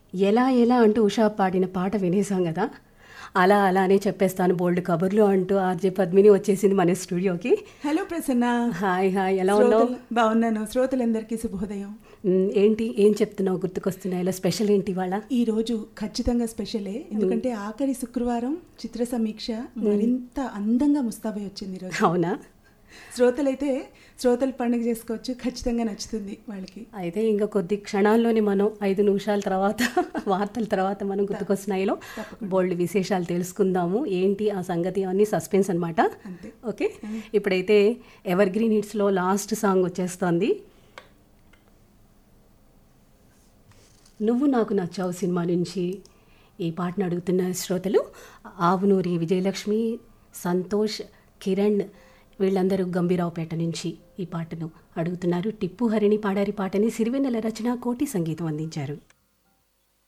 ఎలా ఎలా అంటూ ఉషా పాడిన పాట వినేసాం కదా అలా అలానే చెప్పేస్తాను బోల్డ్ కబుర్లు అంటూ ఆర్జే పద్మిని వచ్చేసింది మన స్టూడియోకి హలో ప్రసన్న హాయ్ హాయ్ ఎలా ఉన్నావు శ్రోతలు- బాగున్నాను శ్రోతలందరికీ శుభోదయం మ్, ఏంటి ఏం చెప్తున్నావు గుర్తుకొస్తున్నాయి ఇలా స్పెషల్ ఏంటి ఇవాళ ఈ రోజు ఖచ్చితంగా స్పెషలే ఎందుకంటే ఆఖరి శుక్రవారం చిత్ర సమీక్ష మరింత అందంగా ముస్తాబై వచ్చింది ఈరోజు అవునా శ్రోతలైతే శ్రోతలు పండుగ చేసుకోవచ్చు ఖచ్చితంగా నచ్చుతుంది వాళ్ళకి అయితే ఇంకా కొద్ది క్షణాల్లోనే మనం ఐదు నిమిషాల తర్వాత వార్తల తర్వాత మనం గుర్తుకొస్తున్నాయిలో బోల్డ్ విశేషాలు తెలుసుకుందాము ఏంటి ఆ సంగతి అన్ని సస్పెన్స్ అనమాట అంతే ఓకే ఇప్పుడైతే ఎవర్ గ్రీన్ హిట్స్లో లాస్ట్ సాంగ్ వచ్చేస్తోంది నువ్వు నాకు నచ్చావు సినిమా నుంచి ఈ పాటను అడుగుతున్న శ్రోతలు ఆవునూరి విజయలక్ష్మి సంతోష్ కిరణ్ వీళ్ళందరూ గంభీరావుపేట నుంచి ఈ పాటను అడుగుతున్నారు టిప్పు హరిణి పాడారి పాటని సిరివెన్నెల రచన కోటి సంగీతం అందించారు